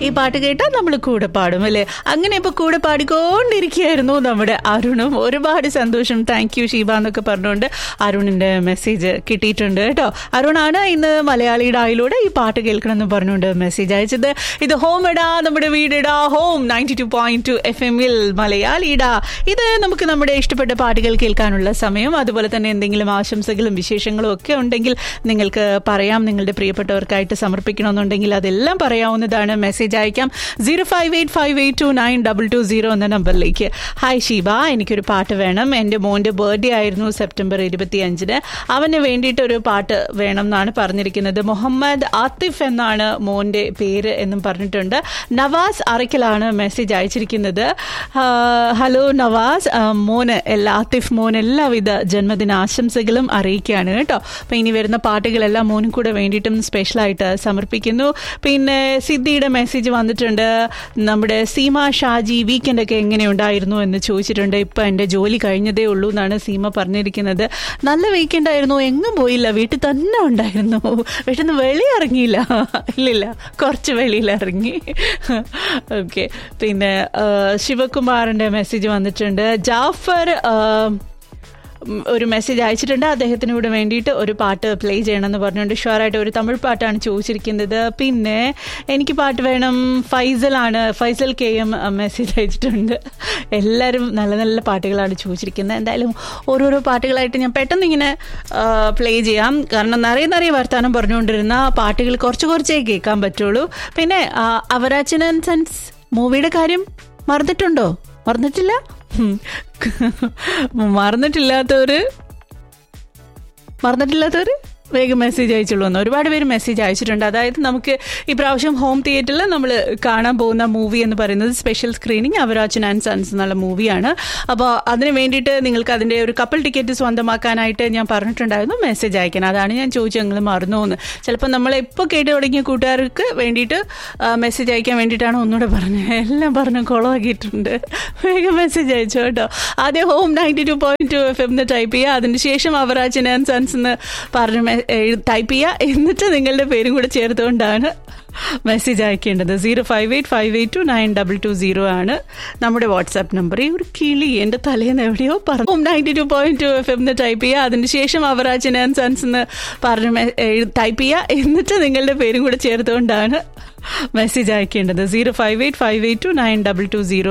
ഈ പാട്ട് കേട്ടാൽ നമ്മൾ കൂടെ പാടും അല്ലേ അങ്ങനെ ഇപ്പൊ കൂടെ പാടിക്കൊണ്ടിരിക്കുകയായിരുന്നു നമ്മുടെ അരുണും ഒരുപാട് സന്തോഷം താങ്ക് യു ഷീബ എന്നൊക്കെ പറഞ്ഞുകൊണ്ട് അരുണിന്റെ മെസ്സേജ് കിട്ടിയിട്ടുണ്ട് കേട്ടോ അരുണാണ് ഇന്ന് മലയാളി ഡായിലൂടെ ഈ പാട്ട് കേൾക്കണം എന്ന് പറഞ്ഞുകൊണ്ട് മെസ്സേജ് അയച്ചത് ഇത് ഹോം ഇടാ നമ്മുടെ വീടിടാ home ninety two point two F എമ്മിൽ മലയാളിടാ ഇത് നമുക്ക് നമ്മുടെ ഇഷ്ടപ്പെട്ട പാട്ടുകൾ കേൾക്കാനുള്ള സമയം അതുപോലെ തന്നെ എന്തെങ്കിലും ആശംസകളും വിശേഷങ്ങളും ഒക്കെ ഉണ്ടെങ്കിൽ നിങ്ങൾക്ക് പറയാം നിങ്ങളുടെ പ്രിയപ്പെട്ടവർക്കായിട്ട് സമർപ്പിക്കണമെന്നുണ്ടെങ്കിൽ അതെല്ലാം പറയാവുന്നതാണ് മെസ്സേജ് അയക്കാം zero five eight five eight two nine double two zero എന്ന നമ്പറിലേക്ക് ഹായ് ഷീബ എനിക്കൊരു പാട്ട് വേണം എൻ്റെ മോൻ്റെ ബർത്ത്ഡേ ആയിരുന്നു സെപ്റ്റംബർ ഇരുപത്തി അഞ്ചിന് അവന് വേണ്ടിയിട്ട് ഒരു പാട്ട് വേണം എന്നാണ് പറഞ്ഞിരിക്കുന്നത് മുഹമ്മദ് ആത്തിഫ് എന്നാണ് മോൻ്റെ പേര് എന്നും പറഞ്ഞിട്ടുണ്ട് നവാസ് അറയ്ക്കലാണ് മെസ്സേജ് അയച്ചിരിക്കുന്നത് ആ, ഹലോ നവാസ് ആ, മോന് എല്ലാ ആത്തിഫ് മോൻ എല്ലാവിധ ജന്മദിന ആശംസകളും അറിയിക്കുകയാണ് കേട്ടോ അപ്പം ഇനി വരുന്ന പാട്ടുകളെല്ലാം മോനും കൂടെ വേണ്ടിയിട്ടും സ്പെഷ്യലായിട്ട് സമർപ്പിക്കുന്നു പിന്നെ സിദ്ധിയുടെ മെസ്സേജ് വന്നിട്ടുണ്ട് നമ്മുടെ സീമ ഷാജി വീക്കെൻഡ് ഒക്കെ എങ്ങനെയുണ്ടായിരുന്നു എന്ന് ചോദിച്ചിട്ടുണ്ട് ഇപ്പം എൻ്റെ ജോലി കഴിഞ്ഞതേ ഉള്ളൂ എന്നാണ് സീമ പറഞ്ഞിരിക്കുന്നത് നല്ല വീക്കെൻഡ് ആയിരുന്നു എങ്ങും പോയില്ല വീട്ടിൽ തന്നെ ഉണ്ടായിരുന്നു വീട്ടിൽ നിന്ന് വെളിയിറങ്ങിയില്ല ഇല്ലില്ല കുറച്ച് വെളിയിൽ ഇറങ്ങി ഓക്കെ പിന്നെ ആ, ശിവകുമാറിൻ്റെ മെസ്സേജ് വന്നിട്ടുണ്ട് ജാഫർ ആ, ഉം, ഒരു മെസ്സേജ് അയച്ചിട്ടുണ്ട് അദ്ദേഹത്തിന് കൂടെ വേണ്ടിയിട്ട് ഒരു പാട്ട് പ്ലേ ചെയ്യണമെന്ന് പറഞ്ഞുകൊണ്ട് ഷുവറായിട്ട് ഒരു തമിഴ് പാട്ടാണ് ചോദിച്ചിരിക്കുന്നത് പിന്നെ എനിക്ക് പാട്ട് വേണം ഫൈസലാണ് ഫൈസൽ കെ എം മെസ്സേജ് അയച്ചിട്ടുണ്ട് എല്ലാവരും നല്ല നല്ല പാട്ടുകളാണ് ചോദിച്ചിരിക്കുന്നത് എന്തായാലും ഓരോരോ പാട്ടുകളായിട്ട് ഞാൻ പെട്ടെന്ന് ഇങ്ങനെ പ്ലേ ചെയ്യാം കാരണം നിറയെ നിറയെ വർത്തമാനം പറഞ്ഞുകൊണ്ടിരുന്ന പാട്ടുകൾ കുറച്ച് കുറച്ചേ കേൾക്കാൻ പറ്റുള്ളൂ പിന്നെ ആ, അവരാച്ചൻ ആൻഡ് സൺസ് മൂവിയുടെ കാര്യം മറന്നിട്ടുണ്ടോ മറന്നിട്ടില്ല ഉം. മറന്നിട്ടില്ലാത്തവര് മറന്നിട്ടില്ലാത്തവര് വേഗം മെസ്സേജ് അയച്ചുള്ളൂ എന്ന് ഒരുപാട് പേര് മെസ്സേജ് അയച്ചിട്ടുണ്ട് അതായത് നമുക്ക് ഈ പ്രാവശ്യം ഹോം തിയേറ്ററിൽ നമ്മൾ കാണാൻ പോകുന്ന മൂവി എന്ന് പറയുന്നത് special screening Avarachan and sons എന്നുള്ള മൂവിയാണ് അപ്പോൾ അതിന് വേണ്ടിയിട്ട് നിങ്ങൾക്ക് അതിൻ്റെ ഒരു കപ്പിൾ ടിക്കറ്റ് സ്വന്തമാക്കാനായിട്ട് ഞാൻ പറഞ്ഞിട്ടുണ്ടായിരുന്നു മെസ്സേജ് അയക്കണം അതാണ് ഞാൻ ചോദിച്ചത് നിങ്ങൾ മറന്നു എന്ന് ചിലപ്പോൾ നമ്മൾ ഇപ്പോൾ കേട്ട് തുടങ്ങിയ കൂട്ടുകാർക്ക് വേണ്ടിയിട്ട് മെസ്സേജ് അയക്കാൻ വേണ്ടിയിട്ടാണ് ഒന്നുകൂടെ പറഞ്ഞത് എല്ലാം പറഞ്ഞ് കുളമാക്കിയിട്ടുണ്ട് വേഗം മെസ്സേജ് അയച്ചു കേട്ടോ ആദ്യം home ninety two point two F എന്ന് ടൈപ്പ് ചെയ്യുക അതിനുശേഷം അവരാച്ചൻ ആൻഡ് സൺസ് എന്ന് പറഞ്ഞ് ടൈപ്പ് ചെയ്യുക എന്നിട്ട് നിങ്ങളുടെ പേരും കൂടെ ചേർത്തുകൊണ്ടാണ് മെസ്സേജ് അയക്കേണ്ടത് zero five eight five eight two nine double two zero ആണ് നമ്മുടെ വാട്സാപ്പ് നമ്പർ ഈ ഒരു കിളി എൻ്റെ തലേന്ന് എവിടെയോ പറഞ്ഞു home ninety two point two F എന്ന് ടൈപ്പ് ചെയ്യുക അതിനുശേഷം അവരാച്ചൻ ആൻഡ് സൺസ് എന്ന് പറഞ്ഞ് ടൈപ്പ് ചെയ്യുക എന്നിട്ട് നിങ്ങളുടെ പേരും കൂടെ ചേർത്തുകൊണ്ടാണ് മെസ്സേജ് അയക്കേണ്ടത് zero five eight five eight two nine double two zero